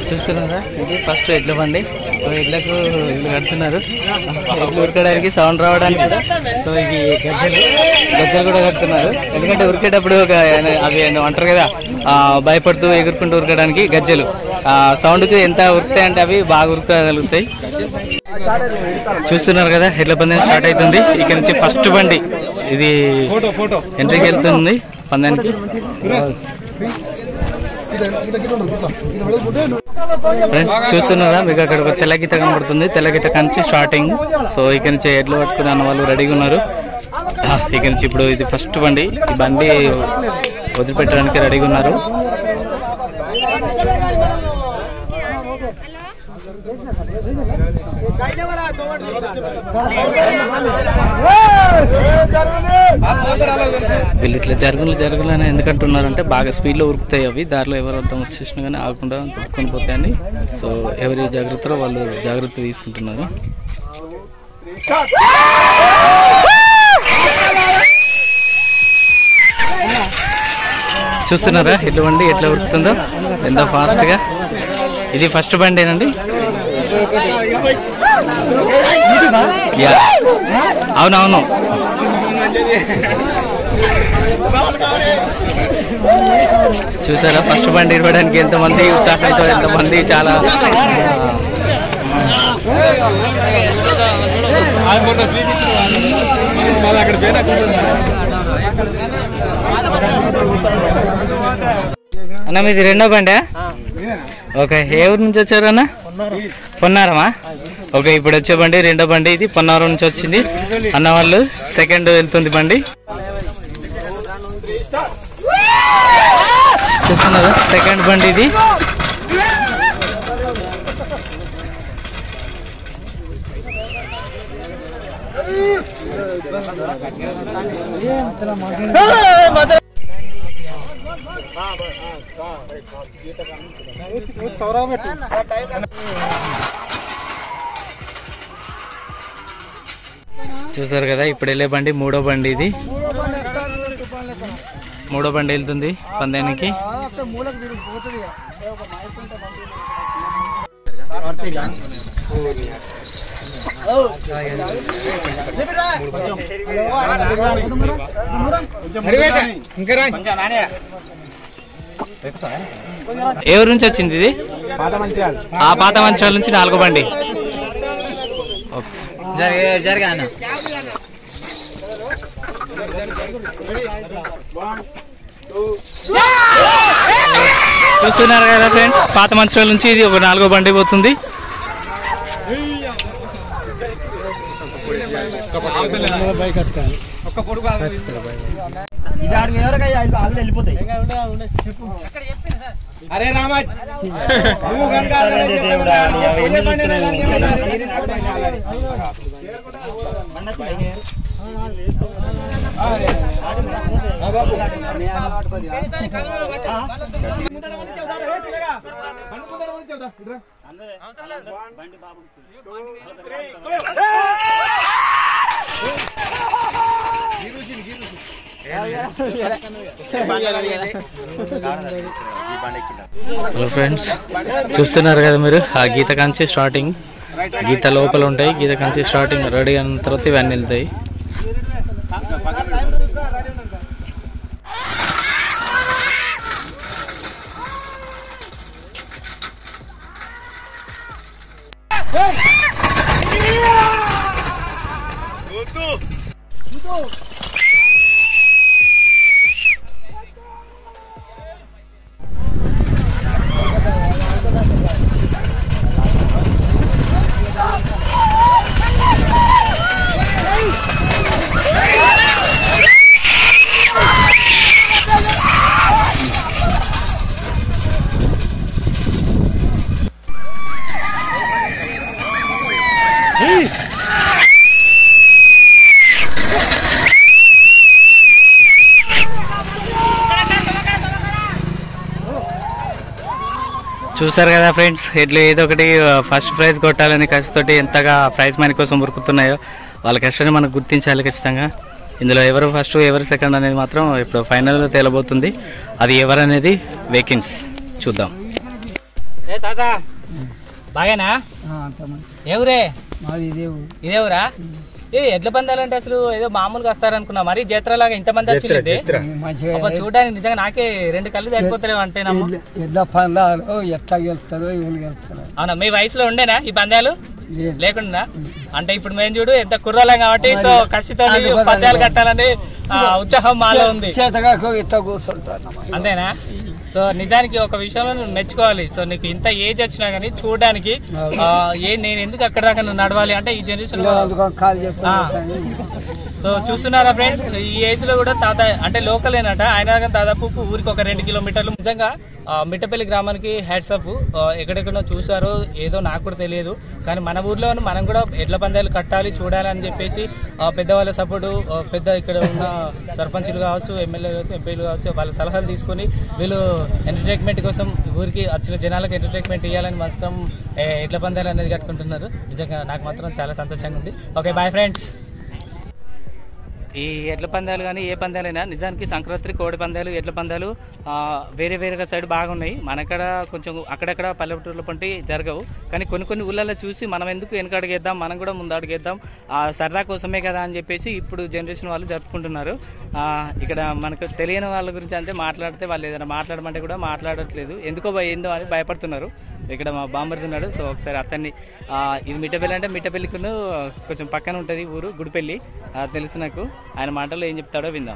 చూస్తున్నారా ఇది ఫస్ట్ ఎడ్ల బండి సో ఎడ్లకు ఇల్లు కడుతున్నారు ఎడ్లు ఉరకడానికి సౌండ్ రావడానికి కూడా సో ఇది గజ్జలు గజ్జలు కూడా కడుతున్నారు ఎందుకంటే ఉరికేటప్పుడు ఒక అవి అంటారు కదా ఆ, భయపడుతూ ఎగురుకుంటూ ఉరకడానికి గజ్జలు ఆ సౌండ్కి ఎంత ఉరుకుతాయి అంటే అవి బాగా ఉరకగలుగుతాయి చూస్తున్నారు కదా ఎడ్ల పందెం స్టార్ట్ అవుతుంది ఇక్కడ నుంచి ఫస్ట్ బండి ఇది ఎంట్రీకి వెళ్తుంది పందానికి ఫ్రెండ్స్ చూస్తున్నారా మీకు అక్కడ ఒక తెల్ల గీత కనబడుతుంది తెల్ల గీత కంచి స్టార్టింగ్ సో ఇక్కడ నుంచి ఎడ్లు పట్టుకుని అన్న వాళ్ళు రెడీగా ఉన్నారు ఆ, ఇక్కడ నుంచి ఇప్పుడు ఇది ఫస్ట్ బండి ఈ బండి వదిలిపెట్టడానికి రెడీగా ఉన్నారు వీళ్ళు ఇట్లా జరుగులు జరుగులు అని ఎందుకంటున్నారంటే బాగా స్పీడ్లో ఉరుకుతాయి అవి దారిలో ఎవరు అర్థం వచ్చేసినా కానీ ఆగకుండా తిప్పుకొని పోతాయని సో ఎవరి జాగ్రత్తలో వాళ్ళు జాగ్రత్త తీసుకుంటున్నారు చూస్తున్నారా ఎడ్ల బండి ఎట్లా ఉరుకుతుందో ఎంత ఫాస్ట్గా ఇది ఫస్ట్ బండేనండి యా అవునవును చూసారా ఫస్ట్ బండి ఇవ్వడానికి ఎంతమంది ఉత్సాహంతో ఎంతమంది చాలా అన్న మీది రెండో బండి ఓకే ఏ ఊరు నుంచి వచ్చారు అన్న పొన్నారమా ఓకే ఇప్పుడు వచ్చే బండి రెండో బండి ఇది పొన్నారం నుంచి వచ్చింది అన్న వాళ్ళు సెకండ్ వెళ్తుంది బండి చూస్తున్నారా సెకండ్ బండి ఇది చూసారు కదా ఇప్పుడు వెళ్ళే బండి మూడో బండి ఇది మూడో బండి వెళ్తుంది పందానికి ఏ ఊరు నుంచి వచ్చింది ఇది ఆ పాత మంచాల నుంచి నాలుగో బండి ఓకే జరగా చూస్తున్నారు కదా ఫ్రెండ్స్ పాత మంచాల నుంచి ఇది ఒక నాలుగో బండి పోతుంది అరే రామా హలో ఫ్రెండ్స్ చూస్తున్నారు కదా మీరు ఆ గీత కంచి స్టార్టింగ్ గీత లోపల ఉంటాయి గీత కంచి స్టార్టింగ్ రెడీ అయిన తర్వాత ఇవన్నీ వెళ్తాయి చూసారు కదా ఫ్రెండ్స్ ఇట్లా ఏదో ఒకటి ఫస్ట్ ప్రైజ్ కొట్టాలని కసితోటి ఎంతగా ప్రైజ్ మనీ కోసం ఉరుకుతున్నాయో వాళ్ళ కష్టాన్ని మనకు గుర్తించాలి ఖచ్చితంగా ఇందులో ఎవరు ఫస్ట్ ఎవరు సెకండ్ అనేది మాత్రం ఇప్పుడు ఫైనల్లో తేలబోతుంది అది ఎవరనేది వేకెన్స్ చూద్దాం ఏ తాత బాగేనా అంత మంచి ఏ ఊరే మాది ఇదే ఊరు. ఇదే ఊరా ఏ ఎడ్ల పందాలు అంటే అసలు ఏదో మామూలుగా వస్తారనుకున్నా మరి జాతరలాగా ఇంతమంది వచ్చింది మంచిగా అబ్బా చూడడానికి నిజంగా నాకే రెండు కళ్ళు సరిపోతలేవు అంటే నమ్ము ఎడ్ల- ఎడ్ల పందాలు ఎట్లా గెలుస్తారో ఇవ్వలు గెలుస్తారో అవునా మీ వయసులో ఉండేనా ఈ పందాలు లేదు. లేకుండా అంటే ఇప్పుడు మేము చూడు ఎంత కుర్రాలం కాబట్టి సో ఖచ్చితంగా అందుకోసం పద్యాలు కట్టాలని ఆ, ఉత్సాహం మాలో ఉంది చేతగా ఇట్లా కూర్చుంటారు అంతేనా సో నిజానికి ఒక విషయంలో నువ్వు మెచ్చుకోవాలి సో నీకు ఇంత ఏజ్ వచ్చినా గానీ చూడడానికి ఆ, ఏ నేను ఎందుకు అక్కడ దాకా నువ్వు నడవాలి అంటే ఈ జనరేషన్ లో అందుకని కాలు చెప్పి ఆ. సో చూస్తున్నారా ఫ్రెండ్స్ ఈ ఏజ్ లో కూడా తాత అంటే లోకల్ ఏనట ఆయన కానీ దాదాపు ఊరికి ఒక రెండు కిలోమీటర్లు నిజంగా ఆ, మిట్టపల్లి గ్రామానికి హ్యాట్స్ ఆఫ్ ఎక్కడెక్కడో చూసారో ఏదో నాకు కూడా తెలియదు కానీ మన ఊర్లో మనం కూడా ఎడ్ల పందాలు కట్టాలి చూడాలి అని చెప్పేసి ఆ, పెద్దవాళ్ళ సపోర్ట్ పెద్ద ఇక్కడ ఉన్న సర్పంచులు కావచ్చు ఎమ్మెల్యే కావచ్చు ఎంపీలు కావచ్చు వాళ్ళ సలహాలు తీసుకొని వీళ్ళు ఎంటర్టైన్మెంట్ కోసం ఊరికి వచ్చిన జనాలకు ఎంటర్టైన్మెంట్ ఇవ్వాలని మాత్రం ఏ, ఎడ్ల పందాలు అనేది కట్టుకుంటున్నారు నిజంగా నాకు మాత్రం చాలా సంతోషంగా ఉంది ఓకే బాయ్ ఫ్రెండ్స్ ఈ ఎడ్ల పందాలు కానీ ఏ పందాలైనా నిజానికి సంక్రాంతి కోడి పందాలు ఎడ్ల పందాలు ఆ, వేరే వేరేగా సైడ్ బాగున్నాయి మనకడ కొంచెం అక్కడక్కడ పల్లెటూర్ల పంటి జరగవు కానీ కొన్ని కొన్ని ఊళ్ళల్లో చూసి మనం ఎందుకు వెనక అడిగేద్దాం మనం కూడా ముందు అడిగేద్దాం ఆ సరదా కోసమే కదా అని చెప్పేసి ఇప్పుడు జనరేషన్ వాళ్ళు జరుపుకుంటున్నారు ఆ, ఇక్కడ మనకు తెలియని వాళ్ళ గురించి అంతే మాట్లాడితే వాళ్ళు ఏదైనా మాట్లాడమంటే కూడా మాట్లాడట్లేదు ఎందుకో భయ- ఏందో అని భయపడుతున్నారు ఇక్కడ మా బాంబర్ది ఉన్నాడు సో ఒకసారి అతన్ని ఆ, ఇది మిట్టపల్లి అంటే మిట్టపల్లికును కొంచెం పక్కన ఉంటుంది ఊరు గుడిపల్లి ఆ, తెలుసు నాకు ఆయన మాటల్లో ఏం చెప్తాడో విందాం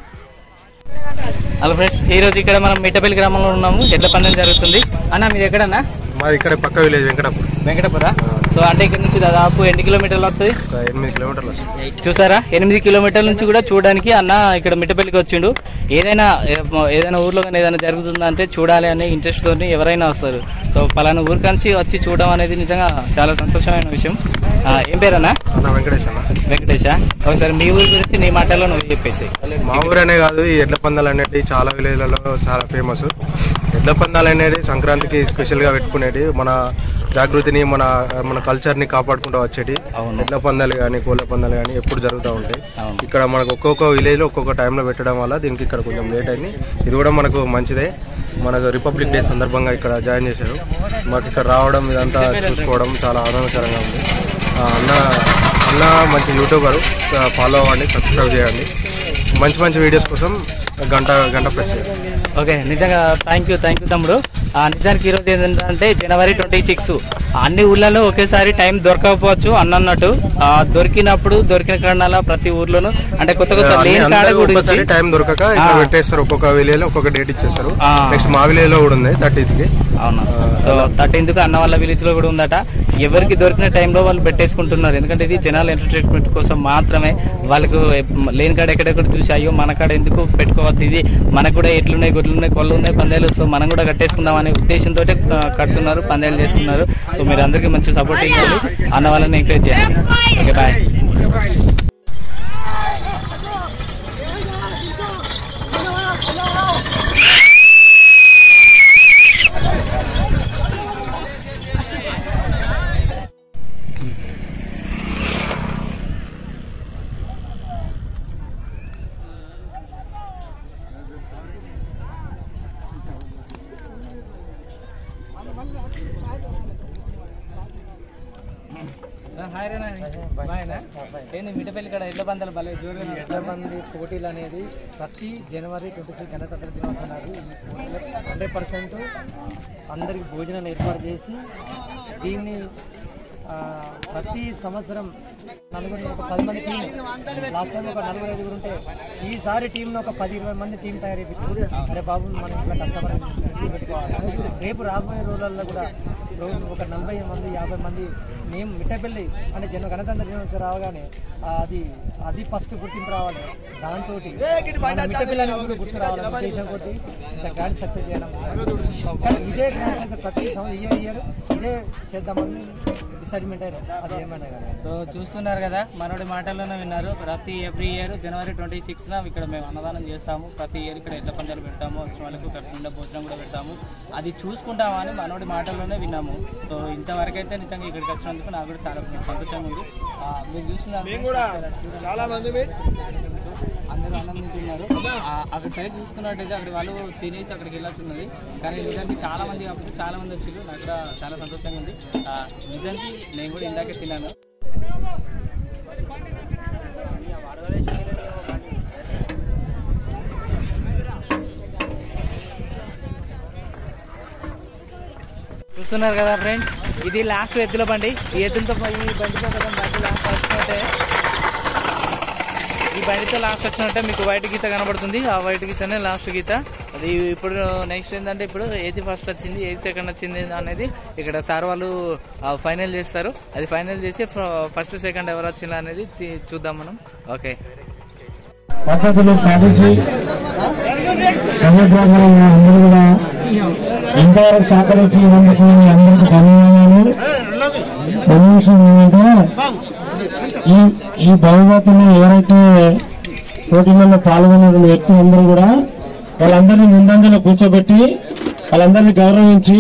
హలో ఫ్రెండ్స్ ఈ రోజు ఇక్కడ మనం మిట్టపల్లి గ్రామంలో ఉన్నాము ఎడ్ల పందెం జరుగుతుంది అన్న మీరు ఎక్కడన్నా మాది ఇక్కడ పక్క విలేజ్ వెంకటాపూర్ వెంకటపుర సో అంటే ఇక్కడ నుంచి దాదాపు ఎన్ని కిలోమీటర్లు వస్తుంది ఒక ఎనిమిది కిలోమీటర్లు వస్తుంది చూసారా ఎనిమిది కిలోమీటర్ల నుంచి కూడా చూడడానికి అన్న ఇక్కడ మిట్టపల్లికి వచ్చిండు ఏదైనా ఏ- ఏదైనా ఊర్లో కానీ ఏదైనా జరుగుతుందా అంటే చూడాలి అనే ఇంట్రెస్ట్ తోని ఎవరైనా వస్తారు సో పలానా ఊరి నుంచి వచ్చి చూడడం అనేది నిజంగా చాలా సంతోషమైన విషయం ఆ, ఏం పేరన్నా అన్న వెంకటేష్ అన్న వెంకటేష ఒకసారి మీ ఊరి గురించి నీ మాటల్లో నువ్వు చెప్పేసి మా ఊరనే కాదు ఈ ఎడ్ల పందాలు అనేవి చాలా విలేజ్లలో చాలా ఫేమస్ ఎడ్ల పందాలు అనేది సంక్రాంతికి స్పెషల్ గా పెట్టుకునేది మన జాగృతిని మన మన కల్చర్ ని కాపాడుకుంటూ వచ్చేటి అవును. ఎడ్ల పందాలు కానీ కోళ్ళ పందాలు కానీ ఎప్పుడు జరుగుతూ ఉంటాయి అవును. ఇక్కడ మనకు ఒక్కొక్క విలేజ్ లో ఒక్కొక్క టైంలో పెట్టడం వల్ల దీనికి ఇక్కడ కొంచెం లేట్ అయింది ఇది కూడా మనకు మంచిదే మనకు రిపబ్లిక్ డే సందర్భంగా ఇక్కడ జాయిన్ చేశారు మాకు ఇక్కడ రావడం ఇదంతా చూసుకోవడం చాలా ఆనందకరంగా ఉంది ఆ, అన్న అన్న మంచి యూట్యూబర్ ఫాలో అవ్వండి సబ్స్క్రైబ్ చేయండి మంచి మంచి వీడియోస్ కోసం గంట గంట ప్రెస్ చేయండి ఓకే నిజంగా థ్యాంక్ యూ థ్యాంక్ యూ తమ్ముడు ఆ, నిజానికి ఈరోజు ఏంటంటే జనవరి ట్వంటీ సిక్స్ అన్ని ఊర్లలో ఒకేసారి టైం దొరకకపోవచ్చు అన్న అన్నట్టు ఆ, దొరికినప్పుడు దొరికిన కారణాల ప్రతి ఊర్లోనూ అంటే కొత్త కొత్త అన్ని- లేని కాడ అందరూ గురించి ఒక్కోసారి టైం దొరకక ఇక్కడ పెట్టేస్తారు ఒక్కొక్క విలేజ్ లో ఒక్కొక్క డేట్ ఇచ్చేస్తారు ఆ. నెక్స్ట్ మా విలేజ్ లో కూడా ఉంది థర్టీత్ కి అవునా సో థర్టీన్త్ అన్న వాళ్ళ విలేజ్ లో కూడా ఉందట ఎవరికి దొరికిన టైంలో వాళ్ళు పెట్టేసుకుంటున్నారు ఎందుకంటే ఇది జనాల ఎంటర్టైన్మెంట్ కోసం మాత్రమే వాళ్ళకు లేని కాడ ఎక్కడెక్కడ చూసి అయ్యో మన కాడ ఎందుకు పెట్టుకోవద్దు ఇది మనకు కూడా ఎట్లున్నాయి గొడ్లు ఉన్నాయి కొళ్ళు ఉన్నాయి పందాలు సో మనం కూడా కట్టేసుకుందాం అనే ఉద్దేశంతో కడుతున్నారు పందాలు చేస్తున్నారు సో మీరు అందరికీ మంచి సపోర్ట్ ఇవ్వాలి అన్న వాళ్ళని ఎంకరేజ్ చేయండి ఓకే బాయ్ ఏంది మిఠపల్లి కాడ ఎడ్ల పందాలు భలే జోరుగా ఎడ్ల మంది పోటీలు అనేది ప్రతి జనవరి ట్వంటీ సిక్స్ గణతంత్ర దినోత్సవం నాడు ఈ పోటీలు హండ్రెడ్ పర్సెంట్ అందరికి భోజనాలు ఏర్పాటు చేసి దీన్ని ఆ, ప్రతి సంవత్సరం నలుగురు ఒక పది మంది టీం లాస్ట్ టైం ఒక నలుగురు ఐదుగురు ఉంటే ఈసారి టీంలో ఒక పది ఇరవై మంది టీం తయారు చేపించారు అరే బాబు మనం ఇట్లా కష్టపడి కృషి పెట్టుకోవాలి రేపు రాబోయే రోజుల్లో కూడా రోజు ఒక నలభై మంది యాభై మంది మేము మిట్టపల్లి అంటే జన గణతంత్ర దినోత్సవం రావగానే ఆ, అది అది ఫస్ట్ గుర్తింపు రావాలి దాంతో మిట్టపల్లి అనేది కూడా గుర్తు రావాలనే ఉద్దేశం కొద్ది ఇంత గ్రాండ్ సక్సెస్ చేయడం కానీ ఇదే గ్రాండ్ సక్సెస్ ప్రతి సంవత్సరం ఇయర్ ఇయర్ ఇదే చేద్దామని డిసైడ్మెంట్ అయినా అది ఏమైనా కానీ సో చూస్తున్నారు కదా మనోడి మాటల్లోనే విన్నారు ప్రతి every year January twenty six ఇక్కడ మేము అన్నదానం చేస్తాము ప్రతి ఇయర్ ఇక్కడ ఎడ్ల పందాలు పెడతాము వచ్చిన వాళ్ళకు కట్టుకుండా భోజనం కూడా పెడతాము అది చూసుకుంటామా అని మనోడి మాటల్లోనే విన్నాము సో ఇంతవరకు అయితే నిజంగా ఇక్కడికి వచ్చినందుకు నాకు కూడా చాలా సంతోషంగా ఉంది ఆ, మీరు చూస్తున్నారు చాలా మంది అందరూ అన్నం తింటున్నారు ఆ, అక్కడ సైడ్ చూసుకున్నట్టయితే అక్కడ వాళ్ళు తినేసి అక్కడికి వెళ్ళాల్సి ఉన్నది కానీ నిజానికి చాలా మంది కాబట్టి చాలా చాలా మంది వచ్చారు నాకు కూడా చాలా సంతోషంగా ఉంది ఆ, నిజానికి నేను కూడా ఇందాకే తిన్నాను చూస్తున్నారు కదా ఫ్రెండ్స్ ఇది లాస్ట్ ఎద్దుల బండి ఈ ఎద్దులతో ఈ బండితో కదా బండి లాస్ట్ వచ్చినట్టే ఈ బండితో లాస్ట్ వచ్చినట్టే మీకు వైట్ గీత కనబడుతుంది ఆ వైట్ గీతనే లాస్ట్ గీత అది ఇప్పుడు నెక్స్ట్ ఏంటంటే ఇప్పుడు ఏది ఫస్ట్ వచ్చింది ఏది సెకండ్ వచ్చింది అనేది ఇక్కడ సార్ వాళ్ళు ఫైనల్ చేస్తారు అది ఫైనల్ చేసి ఫస్ట్ సెకండ్ ఎవరు వచ్చిందా అనేది తీ- చూద్దాం మనం ఓకే పద్ధతులు పాటించి సముద్రంలో అందరూ కూడా ఎంతవరకు సహకరించినందుకు మీ అందరికీ ధన్యవాదాలు కనీసం ఏంటంటే ఈ ఈ బహుమతిని ఎవరైతే పోటీలలో పాల్గొన్న వ్యక్తులందరూ కూడా వాళ్ళందరినీ ముందంజలో కూర్చోబెట్టి వాళ్ళందరినీ గౌరవించి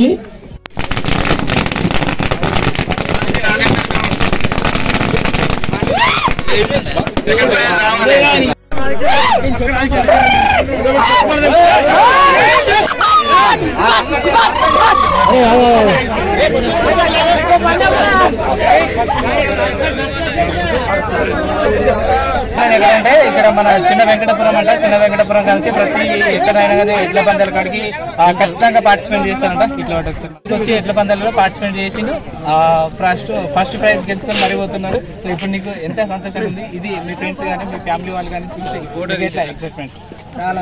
ఎక్కడంటే ఇక్కడ మన చిన్న వెంకటపురం అంటే చిన్న వెంకటపురం కలిసి ప్రతి ఎక్కడైనా కానీ ఎడ్ల పందాల కాడికి ఆ, ఖచ్చితంగా పార్టిసిపేట్ చేస్తారంట ఇట్లా ఒకటి ఒకసారి. ఇటు వచ్చి ఎడ్ల పందాలలో పార్టిసిపేట్ చేసి ఫస్ట్ ఫస్ట్ ప్రైజ్ గెలుచుకొని మరీ పోతున్నారు సో ఇప్పుడు నీకు ఎంత సంతోషంగా ఉంది ఇది మీ ఫ్రెండ్స్ కానీ మీ ఫ్యామిలీ వాళ్ళు కానీ చూస్తే మీకు ఎట్లా ఎక్సైట్మెంట్ చాలా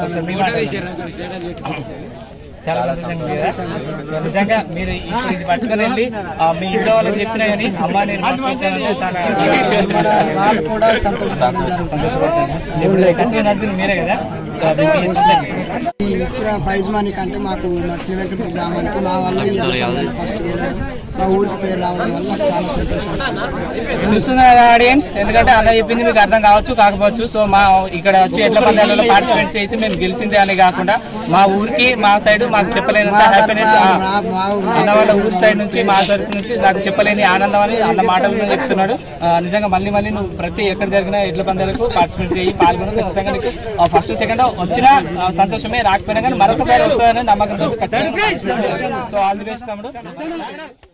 చాలా సంతోషంగా ఉంది కదా? నిజంగా మీరు ఇప్పుడు ఇది పట్టుకొని వెళ్ళి ఆ, మీ ఇంట్లో వాళ్ళకి చెప్పినా కానీ అమ్మ నేను ఫస్ట్ వచ్చానంటే చాలా వాళ్ళు కూడా సంతోషపడతారు ఇప్పుడు కసిగా నడిపింది మీరే కదా సో అది మీ ఇష్టం. ఈ ఇచ్చిన ప్రైజ్ మనీ కంటే మాకు మా శ్రీవెంకట గ్రామానికి మా వల్ల ఈ ఫస్ట్ గెలవడం మా ఊరికి పేరు రావడం వల్ల నాకు చాలా సంతోషం చూస్తున్నారు ఆడియన్స్ ఎందుకంటే అలా చెప్పింది మీకు అర్థం కావచ్చు కాకపోవచ్చు సో మా ఇక్కడ వచ్చి ఎడ్ల పందాలలో పార్టిసిపేట్ చేసి మేము గెలిచింది అని కాకుండా మా ఊరికి మా సైడ్ మాకు చెప్పలేనంత హ్యాపీనెస్ అన్న వాళ్ళ ఊరి సైడ్ నుంచి మా తరఫు నుంచి నాకు చెప్పలేని ఆనందం అని అన్న మాటలు చెప్తున్నాడు ఆ, నిజంగా మళ్ళీ మళ్ళీ నువ్వు ప్రతి ఎక్కడ జరిగిన ఎడ్ల పందాలకు పార్టిసిపేట్ చేయి పాల్గొని ఖచ్చితంగా నీకు ఫస్ట్ సెకండ్ వచ్చినా ఆ, సంతోషమే రాకపోయినా కానీ మరొకసారి వస్తుందని నమ్మకంతో ఖచ్చితంగా సో ఆల్ ది బెస్ట్ తమ్ముడు